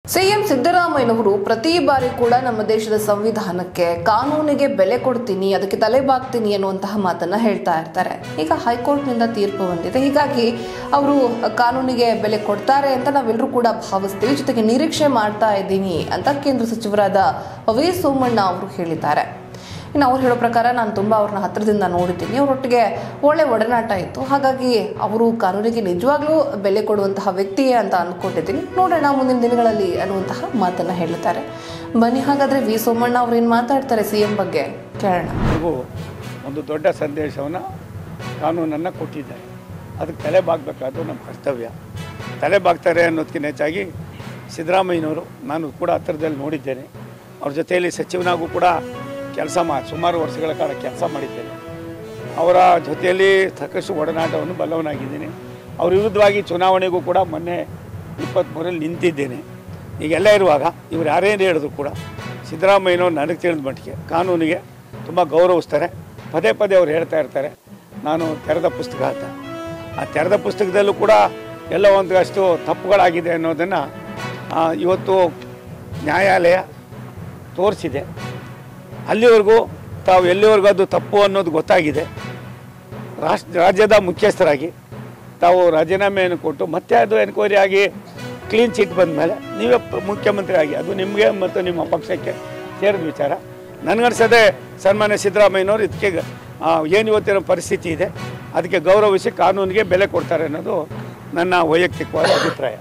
CM ಸಿದ್ದರಾಮಯ್ಯನವರು ಪ್ರತಿ ಬಾರಿ ಕೂಡ ನಮ್ಮ ದೇಶದ ಸಂವಿಧಾನಕ್ಕೆ ಕಾನೂನಿಗೆ ಬೆಲೆ ಕೊಡ್ತೀನಿ ಅದಕ್ಕೆ ತಲೆಬಾಗ್ತೀನಿ ಅನ್ನುವಂತಹ ಮಾತನ್ನ ಹೇಳ್ತಾ ಇರ್ತಾರೆ ಈಗ ಹೈಕೋರ್ಟ್ನಿಂದ ತೀರ್ಪು ಬಂದಿದೆ ಹೀಗಾಗಿ ಅವರು ಕಾನೂನಿಗೆ ಬೆಲೆ ಕೊಡ್ತಾರೆ ಅಂತ ನಾವೆಲ್ಲರೂ ಕೂಡ ಭಾವಿಸ್ತೀವಿ ಜೊತೆಗೆ ನಿರೀಕ್ಷೆ ಮಾಡ್ತಾ ಇದ್ದೀನಿ ಅಂತ ಕೇಂದ್ರ ಸಚಿವರಾದ ವಿ ಸೋಮಣ್ಣ ಅವರು ಹೇಳಿದ್ದಾರೆ ಇನ್ನು ಅವ್ರು ಹೇಳೋ ಪ್ರಕಾರ ನಾನು ತುಂಬ ಅವ್ರನ್ನ ಹತ್ರದಿಂದ ನೋಡಿದ್ದೀನಿ ಅವರೊಟ್ಟಿಗೆ ಒಳ್ಳೆ ಒಡನಾಟ ಇತ್ತು ಹಾಗಾಗಿ ಅವರು ಕಾನೂನಿಗೆ ನಿಜವಾಗ್ಲೂ ಬೆಲೆ ಕೊಡುವಂತಹ ವ್ಯಕ್ತಿಯೇ ಅಂತ ಅಂದ್ಕೊಂಡಿದ್ದೀನಿ ನೋಡೋಣ ಮುಂದಿನ ದಿನಗಳಲ್ಲಿ ಅನ್ನುವಂತಹ ಮಾತನ್ನ ಹೇಳುತ್ತಾರೆ ಬನ್ನಿ ಹಾಗಾದ್ರೆ ವಿ ಸೋಮಣ್ಣ ಅವ್ರು ಏನು ಮಾತಾಡ್ತಾರೆ ಸಿ ಎಂ ಬಗ್ಗೆ ಕೇಳೋಣ ಹಾಗೂ ಒಂದು ದೊಡ್ಡ ಸಂದೇಶವನ್ನು ಕಾನೂನನ್ನು ಕೊಟ್ಟಿದ್ದಾರೆ ಅದಕ್ಕೆ ತಲೆ ಬಾಗಬೇಕಾದ್ದು ನಮ್ಮ ಕರ್ತವ್ಯ ತಲೆ ಬಾಗ್ತಾರೆ ಅನ್ನೋದಕ್ಕಿಂತ ಹೆಚ್ಚಾಗಿ ಸಿದ್ದರಾಮಯ್ಯನವರು ನಾನು ಕೂಡ ಹತ್ತಿರದಲ್ಲಿ ನೋಡಿದ್ದೇನೆ ಅವ್ರ ಜೊತೆಯಲ್ಲಿ ಸಚಿವನಾಗೂ ಕೂಡ ಕೆಲಸ ಮಾ ಸುಮಾರು ವರ್ಷಗಳ ಕಾಲ ಕೆಲಸ ಮಾಡಿದ್ದೇನೆ ಅವರ ಜೊತೆಯಲ್ಲಿ ಸಾಕಷ್ಟು ಒಡನಾಟವನ್ನು ಬಲ್ಲವನಾಗಿದ್ದೀನಿ ಅವ್ರ ವಿರುದ್ಧವಾಗಿ ಚುನಾವಣೆಗೂ ಕೂಡ ಮೊನ್ನೆ ಇಪ್ಪತ್ತ್ಮೂರಲ್ಲಿ ನಿಂತಿದ್ದೇನೆ ಈಗೆಲ್ಲ ಇರುವಾಗ ಇವ್ರು ಯಾರೇನು ಹೇಳಿದ್ರು ಕೂಡ ಸಿದ್ದರಾಮಯ್ಯನವ್ರು ನನಗೆ ತಿಳಿದ ಮಟ್ಟಿಗೆ ಕಾನೂನಿಗೆ ತುಂಬ ಗೌರವಿಸ್ತಾರೆ ಪದೇ ಪದೇ ಅವ್ರು ಹೇಳ್ತಾ ಇರ್ತಾರೆ ನಾನು ತೆರೆದ ಪುಸ್ತಕ ಅಂತ ಆ ತೆರೆದ ಪುಸ್ತಕದಲ್ಲೂ ಕೂಡ ಎಲ್ಲ ಒಂದಷ್ಟು ತಪ್ಪುಗಳಾಗಿದೆ ಅನ್ನೋದನ್ನು ಇವತ್ತು ನ್ಯಾಯಾಲಯ ತೋರಿಸಿದೆ ಅಲ್ಲಿವರೆಗೂ ತಾವು ಎಲ್ಲಿವರೆಗೂ ಅದು ತಪ್ಪು ಅನ್ನೋದು ಗೊತ್ತಾಗಿದೆ ರಾಷ್ಟ್ರ ರಾಜ್ಯದ ಮುಖ್ಯಸ್ಥರಾಗಿ ತಾವು ರಾಜೀನಾಮೆಯನ್ನು ಕೊಟ್ಟು ಮತ್ತೆ ಅದು ಎನ್ಕ್ವೈರಿ ಆಗಿ ಕ್ಲೀನ್ ಚಿಟ್ ಬಂದ ಮೇಲೆ ನೀವೇ ಪ- ಮುಖ್ಯಮಂತ್ರಿ ಆಗಿ ಅದು ನಿಮಗೆ ಮತ್ತು ನಿಮ್ಮ ಪಕ್ಷಕ್ಕೆ ಸೇರಿದ ವಿಚಾರ ನನಗನ್ಸದೆ ಸನ್ಮಾನ್ಯ ಸಿದ್ದರಾಮಯ್ಯನವರು ಇದಕ್ಕೆ ಏನು ಇವತ್ತಿನ ಪರಿಸ್ಥಿತಿ ಇದೆ ಅದಕ್ಕೆ ಗೌರವಿಸಿ ಕಾನೂನಿಗೆ ಬೆಲೆ ಕೊಡ್ತಾರೆ ಅನ್ನೋದು ನನ್ನ ವೈಯಕ್ತಿಕವಾದ ಅಭಿಪ್ರಾಯ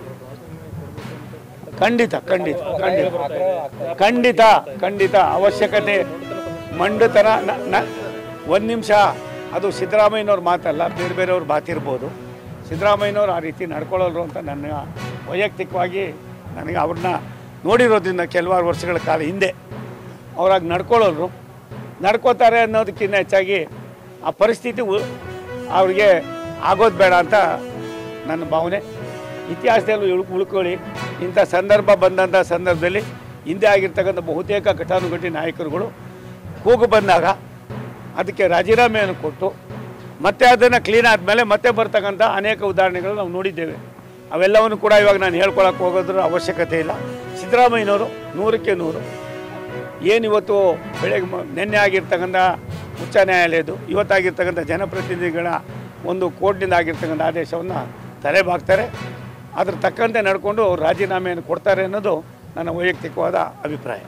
ಖಂಡಿತ ಖಂಡಿತ ಖಂಡಿತ ಖಂಡಿತ ಖಂಡಿತ ಅವಶ್ಯಕತೆ ಮಂಡುತನ ಒಂದು ನಿಮಿಷ ಅದು ಸಿದ್ದರಾಮಯ್ಯನವ್ರ ಮಾತಲ್ಲ ಬೇರೆ ಬೇರೆಯವ್ರ ಮಾತಿರ್ಬೋದು ಸಿದ್ದರಾಮಯ್ಯನವ್ರು ಆ ರೀತಿ ನಡ್ಕೊಳ್ಳೋರು ಅಂತ ನನ್ನ ವೈಯಕ್ತಿಕವಾಗಿ ನನಗೆ ಅವ್ರನ್ನ ನೋಡಿರೋದ್ರಿಂದ ಕೆಲವಾರು ವರ್ಷಗಳ ಕಾಲ ಹಿಂದೆ ಅವ್ರಾಗ ನಡ್ಕೊಳ್ಳೋರು ನಡ್ಕೋತಾರೆ ಅನ್ನೋದಕ್ಕಿಂತ ಹೆಚ್ಚಾಗಿ ಆ ಪರಿಸ್ಥಿತಿ ಉ- ಅವ್ರಿಗೆ ಆಗೋದು ಬೇಡ ಅಂತ ನನ್ನ ಭಾವನೆ ಇತಿಹಾಸದಲ್ಲಿ ಉಳ್ ಉಳ್ಕೊಳ್ಳಿ ಇಂಥ ಸಂದರ್ಭ ಬಂದಂಥ ಸಂದರ್ಭದಲ್ಲಿ ಹಿಂದೆ ಆಗಿರ್ತಕ್ಕಂಥ ಬಹುತೇಕ ಘಟಾನುಘಟಿ ನಾಯಕರುಗಳು ಕೂಗು ಬಂದಾಗ ಅದಕ್ಕೆ ರಾಜೀನಾಮೆಯನ್ನು ಕೊಟ್ಟು ಮತ್ತೆ ಅದನ್ನು ಕ್ಲೀನ್ ಆದಮೇಲೆ ಮತ್ತೆ ಬರ್ತಕ್ಕಂಥ ಅನೇಕ ಉದಾಹರಣೆಗಳು ನಾವು ನೋಡಿದ್ದೇವೆ ಅವೆಲ್ಲವನ್ನು ಕೂಡ ಇವಾಗ ನಾನು ಹೇಳ್ಕೊಳಕ್ಕೆ ಹೋಗೋದ್ರ ಅವಶ್ಯಕತೆ ಇಲ್ಲ ಸಿದ್ದರಾಮಯ್ಯನವರು ನೂರಕ್ಕೆ ನೂರು ಏನು ಇವತ್ತು ಬೆಳಗ್ಗೆ ಮ- ನಿನ್ನೆ ಆಗಿರ್ತಕ್ಕಂಥ ಉಚ್ಚ ನ್ಯಾಯಾಲಯದ್ದು ಇವತ್ತಾಗಿರ್ತಕ್ಕಂಥ ಜನಪ್ರತಿನಿಧಿಗಳ ಒಂದು ಕೋರ್ಟ್ನಿಂದ ಆಗಿರ್ತಕ್ಕಂಥ ಆದೇಶವನ್ನು ತಲೆಬಾಗ್ತಾರೆ ಅದ್ರ ತಕ್ಕಂತೆ ನಡ್ಕೊಂಡು ಅವ್ರು ರಾಜೀನಾಮೆಯನ್ನು ಕೊಡ್ತಾರೆ ಅನ್ನೋದು ನನ್ನ ವೈಯಕ್ತಿಕವಾದ ಅಭಿಪ್ರಾಯ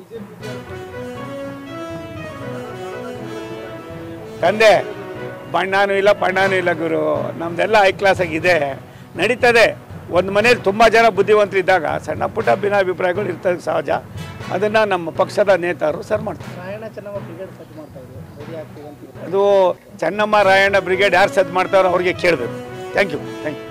ತಂದೆ ಬಣ್ಣನೂ ಇಲ್ಲ ಬಣ್ಣನೂ ಇಲ್ಲ ಗುರು ನಮ್ದೆಲ್ಲ ಹೈ ಕ್ಲಾಸಾಗಿದೆ ನಡೀತದೆ ಒಂದು ಮನೇಲಿ ತುಂಬ ಜನ ಬುದ್ಧಿವಂತರಿದ್ದಾಗ ಸಣ್ಣ ಪುಟ್ಟ ಭಿನ್ನಾಭಿಪ್ರಾಯಗಳು ಇರ್ತದೆ ಸಹಜ ಅದನ್ನು ನಮ್ಮ ಪಕ್ಷದ ನೇತಾರರು ಸರ್ ಮಾಡ್ತಾರೆ ರಾಯಣ್ಣ ಚೆನ್ನಮ್ಮ ಬ್ರಿಗೇಡ್ ಸಜ್ಜು ಮಾಡ್ತಾ ಇದ್ರು ರೆಡಿ ಆಗ್ತೀವಿ ಅಂತ ಅದು ಚೆನ್ನಮ್ಮ ರಾಯಣ್ಣ ಬ್ರಿಗೇಡ್ ಯಾರು ಸದ್ ಮಾಡ್ತಾರೋ ಅವ್ರಿಗೆ ಕೇಳಬೇಕು ಥ್ಯಾಂಕ್ ಯು ಥ್ಯಾಂಕ್ ಯು